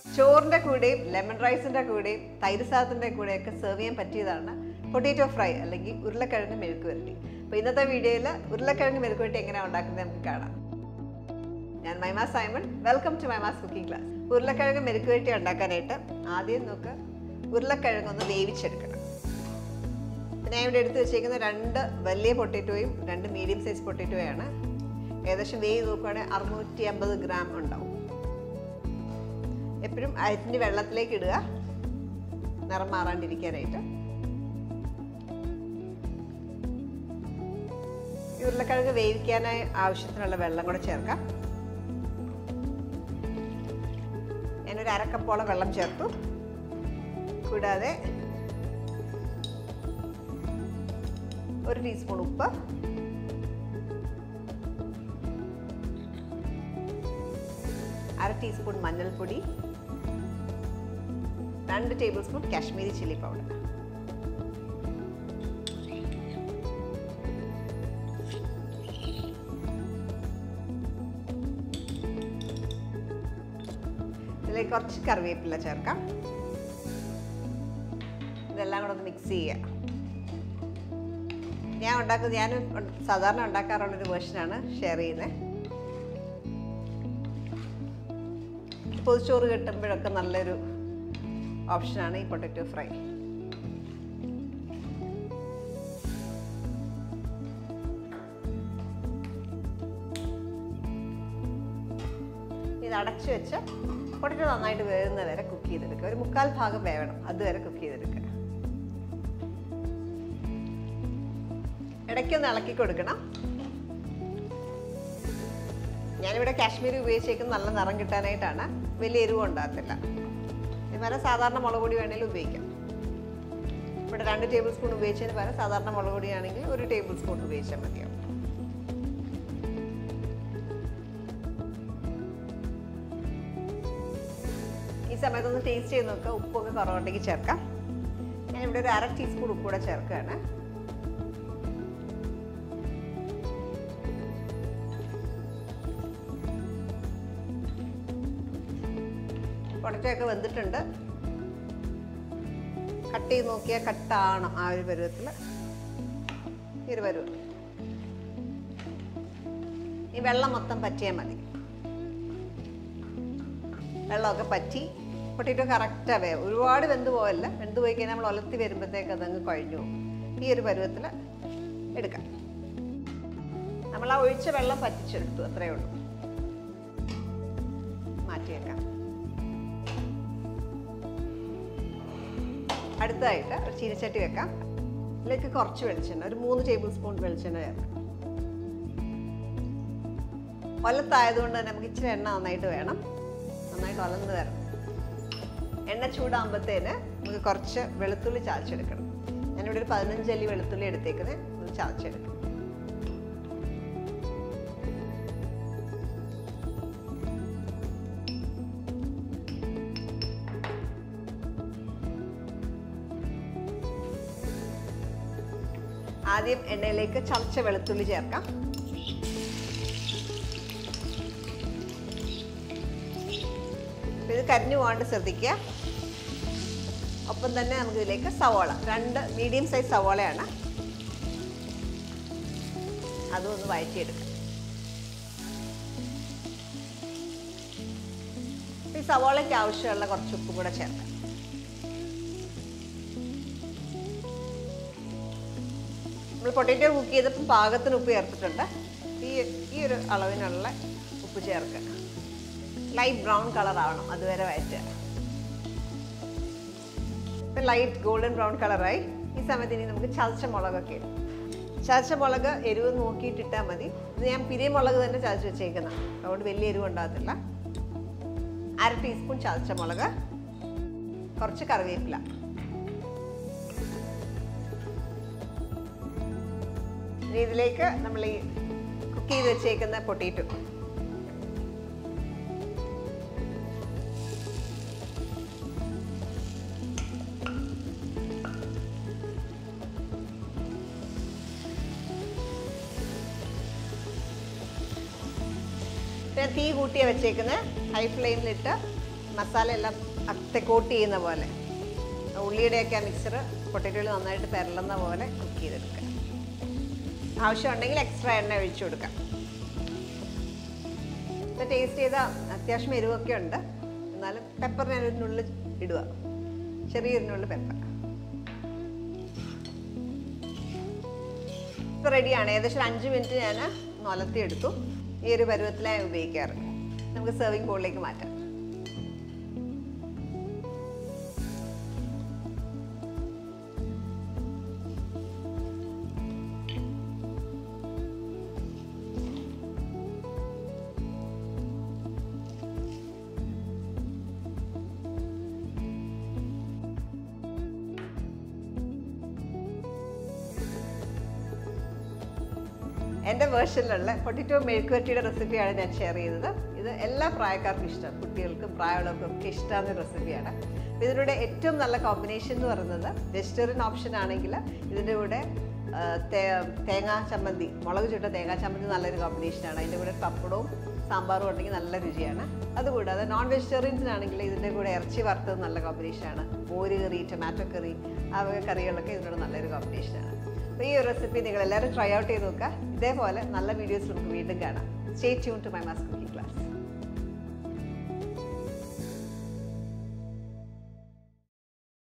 ചോറിൻ്റെ കൂടെയും ലെമൺ റൈസിൻ്റെ കൂടെയും തൈര് സാദത്തിൻ്റെ കൂടെയൊക്കെ സെർവ് ചെയ്യാൻ പറ്റിയതാണ് പൊട്ടേറ്റോ ഫ്രൈ അല്ലെങ്കിൽ ഉരുളക്കിഴങ്ങ് മെഴുക്ക് വരട്ടി അപ്പോൾ ഇന്നത്തെ വീഡിയോയിൽ ഉരുളക്കിഴങ്ങ് മെഴുക്ക് വരട്ടി എങ്ങനെയാണ് ഉണ്ടാക്കുന്നത് നമുക്ക് കാണാം ഞാൻ Maima Simon welcome to Maima's cooking class ഉരുളക്കിഴങ്ങ് മെഴുക്ക് വരട്ടി ഉണ്ടാക്കാനായിട്ട് ആദ്യം നമുക്ക് ഉരുളക്കിഴങ്ങ് ഒന്ന് വേവിച്ചെടുക്കണം പിന്നെ ഞാൻ ഇവിടെ എടുത്ത് വെച്ചേക്കുന്ന രണ്ട് വലിയ പൊട്ടറ്റോയും രണ്ട് മീഡിയം സൈസ് പൊട്ടറ്റോയാണ് ഏകദേശം വേവ് നോക്കുകയാണെങ്കിൽ അറുന്നൂറ്റി അമ്പത് ഗ്രാം ഉണ്ടാവും എപ്പോഴും അരിഞ്ഞ് വെള്ളത്തിലേക്ക് ഇടുക നിറം മാറാണ്ടിരിക്കാനായിട്ട് ഈ ഉരുളക്കിഴങ്ങ് വേവിക്കാനായി ആവശ്യത്തിനുള്ള വെള്ളം കൂടെ ചേർക്കാം ഞാനൊരു അരക്കപ്പോളം വെള്ളം ചേർത്തു കൂടാതെ ഒരു ടീസ്പൂൺ ഉപ്പ് അര ടീസ്പൂൺ മഞ്ഞൾപ്പൊടി രണ്ട് tablespoon Kashmiri chilli powder ഇതിലേക്ക് കുറച്ച് കറിവേപ്പില ചേർക്കാം ഇതെല്ലാം കൂടെ ഒന്ന് മിക്സ് ചെയ്യുക ഞാൻ ഉണ്ടാക്കുന്നത് ഞാൻ സാധാരണ ഉണ്ടാക്കാറുള്ളൊരു വേർഷനാണ് ഷെയർ ചെയ്യുന്നത് പൊതിച്ചോറ് കിട്ടുമ്പോഴൊക്കെ നല്ലൊരു ഓപ്ഷനാണ് ഈ പൊട്ടറ്റോ ഫ്രൈ ഇത് അടച്ചു വെച്ച് പൊട്ടറ്റോ നന്നായിട്ട് വേവുന്ന വരെ കുക്ക് ചെയ്തെടുക്കുക ഒരു മുക്കാൽ ഭാഗം വേവണം അതുവരെ കുക്ക് ചെയ്തെടുക്കുക ഇടയ്ക്കൊന്ന് ഇളക്കി കൊടുക്കണം ഞാനിവിടെ കാശ്മീരി ഉപയോഗിച്ചേക്കുന്നത് നല്ല നിറം കിട്ടാനായിട്ടാണ് വലിയ എരിവ് ഉണ്ടാകത്തില്ല ഇതുവരെ സാധാരണ മുളക് പൊടി വേണമെങ്കിലും ഉപയോഗിക്കാം ഇവിടെ രണ്ട് ടേബിൾ സ്പൂൺ ഉപയോഗിച്ചതിന് പകരം സാധാരണ മുളക് പൊടിയാണെങ്കിൽ ഒരു ടേബിൾ സ്പൂൺ ഉപയോഗിച്ചാൽ മതിയാവും ഈ സമയത്തൊന്ന് ടേസ്റ്റ് ചെയ്ത് നോക്കുക ഉപ്പൊക്കെ കുറവുണ്ടെങ്കിൽ ചേർക്കാം ഞാനിവിടെ ഒരു അര ടീസ്പൂൺ ഉപ്പ് കൂടെ ചേർക്കുകയാണ് പൊട്ടറ്റോ വെന്തിട്ടുണ്ട് കട്ട് ചെയ്ത് നോക്കിയാൽ കട്ടാണ് ആ ഒരു പരുവത്തിൽ ഈ ഒരു പരുവം ഈ വെള്ളം മൊത്തം പറ്റിയാൽ മതി വെള്ളമൊക്കെ പറ്റി പൊട്ടറ്റോ കറക്റ്റാണ് വേവ് ഒരുപാട് വെന്ത് പോകല്ല വെന്ത് പോയി കഴിഞ്ഞാൽ നമ്മൾ ഒലത്തി വരുമ്പോഴത്തേക്ക് അതങ്ങ് കഴിഞ്ഞു പോകും ഈ ഒരു പരുവത്തിൽ എടുക്കാം നമ്മൾ ആ ഒഴിച്ച വെള്ളം പറ്റിച്ചെടുത്തു അത്രയേ ഉള്ളൂ മാറ്റി വെക്കാം അടുത്തതായിട്ട് ഒരു ചീനച്ചട്ടി വെക്കാം ഇതിലേക്ക് കുറച്ച് വെളിച്ചെണ്ണ ഒരു മൂന്ന് ടേബിൾ സ്പൂൺ വെളിച്ചെണ്ണ ചേർക്കാം ഒലത്തായതുകൊണ്ട് തന്നെ നമുക്ക് ഇച്ചിരി എണ്ണ നന്നായിട്ട് വേണം നന്നായിട്ട് ഒലന്ന് വരണം എണ്ണ ചൂടാകുമ്പോഴത്തേന് നമുക്ക് കുറച്ച് വെളുത്തുള്ളി ചാച്ചെടുക്കണം ഞാനിവിടെ ഒരു പതിനഞ്ച് അല്ലി വെളുത്തുള്ളി എടുത്തേക്കുന്നത് ഒന്ന് ചാച്ചെടുക്കണം ആദ്യം എണ്ണയിലേക്ക് ചതച്ച വെളുത്തുള്ളി ചേർക്കാം ഇത് കരിഞ്ഞു പോകാണ്ട് ശ്രദ്ധിക്കുക ഒപ്പം തന്നെ നമുക്ക് ഇതിലേക്ക് സവോള രണ്ട് മീഡിയം സൈസ് സവോളയാണ് അതും ഒന്ന് വഴറ്റിയെടുക്കാം ഈ സവോളയ്ക്ക് ആവശ്യമുള്ള കുറച്ച് ഉപ്പും കൂടെ ചേർക്കാം നമ്മൾ പൊട്ടറ്റോ കുക്ക് ചെയ്തപ്പോൾ പാകത്തിന് ഉപ്പ് ചേർത്തിട്ടുണ്ട് ഈ ഈ ഒരു അളവിനുള്ള ഉപ്പ് ചേർക്കുക ലൈറ്റ് ബ്രൗൺ കളർ ആവണം അതുവരെ വയറ്റുക ഇപ്പം ലൈറ്റ് ഗോൾഡൻ ബ്രൗൺ കളറായി ഈ സമയത്ത് ഇനി നമുക്ക് ചതച്ച മുളകൊക്കെ ഇടും ചതച്ച മുളക് എരിവ് നോക്കിയിട്ട് ഇട്ടാൽ മതി ഇത് ഞാൻ പിരിയ മുളക് തന്നെ ചതച്ച് വെച്ചേക്കുന്ന അതുകൊണ്ട് വലിയ എരിവ് ഉണ്ടാകത്തില്ല അര ടീസ്പൂൺ ചതച്ച മുളക് കുറച്ച് കറിവേപ്പില ഇനി ഇതിലേക്ക് നമ്മൾ ഈ കുക്ക് ചെയ്ത് വെച്ചേക്കുന്ന പൊട്ടേറ്റോ ഞാൻ തീ കൂട്ടിയ വെച്ചേക്കുന്നത് ഹൈ ഫ്ലെയിമിലിട്ട് മസാല എല്ലാം അത്തെ കോട്ട് ചെയ്യുന്ന പോലെ ഉള്ളിയുടെയൊക്കെ ആ മിക്സർ പൊട്ടറ്റോയിൽ നന്നായിട്ട് പെരളുന്ന പോലെ കുക്ക് ചെയ്തെടുക്കുക ആവശ്യമുണ്ടെങ്കിൽ എക്സ്ട്രാ എണ്ണ ഒഴിച്ചു കൊടുക്കാം ഇത് ടേസ്റ്റ് ചെയ്ത അത്യാവശ്യം എരിവൊക്കെ ഉണ്ട് എന്നാലും പെപ്പർ ഞാൻ ഇതിനുള്ളിൽ ഇടുക ചെറിയൊരിനുള്ളിൽ പെപ്പർ ഇപ്പോൾ റെഡിയാണ് ഏകദേശം ഒരു അഞ്ച് മിനിറ്റ് ഞാൻ നൊലത്തി എടുത്തു ഈ ഒരു പരുവത്തിലാണ് ഉപയോഗിക്കാറ് നമുക്ക് സെർവിങ് ബോളിലേക്ക് മാറ്റാം എൻ്റെ വേർഷനിലുള്ള പൊട്ടിറ്റോ മെഴുക്കുവരട്ടിയുടെ റെസിപ്പിയാണ് ഞാൻ ഷെയർ ചെയ്തത് ഇത് എല്ലാ പ്രായക്കാർക്കും ഇഷ്ടം കുട്ടികൾക്കും പ്രായമുള്ളവർക്കും ഒക്കെ ഇഷ്ടമാകുന്ന റെസിപ്പിയാണ് അപ്പോൾ ഇതിലൂടെ ഏറ്റവും നല്ല കോമ്പിനേഷൻ എന്ന് പറയുന്നത് വെജിറ്റേറിയൻ ഓപ്ഷൻ ആണെങ്കിൽ ഇതിൻ്റെ കൂടെ ആ, തേ- തേങ്ങാ ചമ്മന്തി മുളക് ചുട്ട തേങ്ങാ ചമ്മന്തി നല്ലൊരു കോമ്പിനേഷനാണ് അതിൻ്റെ കൂടെ പപ്പടവും സാമ്പാറും ഉണ്ടെങ്കിൽ നല്ല രുചിയാണ് അതുകൂടാതെ നോൺ വെജിറ്റേറിയൻസിനാണെങ്കിൽ ഇതിൻ്റെ കൂടെ ഇറച്ചി വറുത്തത് നല്ല കോമ്പിനേഷനാണ് മോര് കറി ടൊമാറ്റോ കറി ആ വക കറികളൊക്കെ ഇതിനോട് നല്ലൊരു കോമ്പിനേഷനാണ് അപ്പോൾ ഈ ഒരു റെസിപ്പി നിങ്ങൾ എല്ലാവരും ട്രൈ ഔട്ട് ചെയ്ത് നോക്കുക ഇതേപോലെ നല്ല വീഡിയോസ് നമുക്ക് വീണ്ടും കാണാം stay tune to Maima's cooking class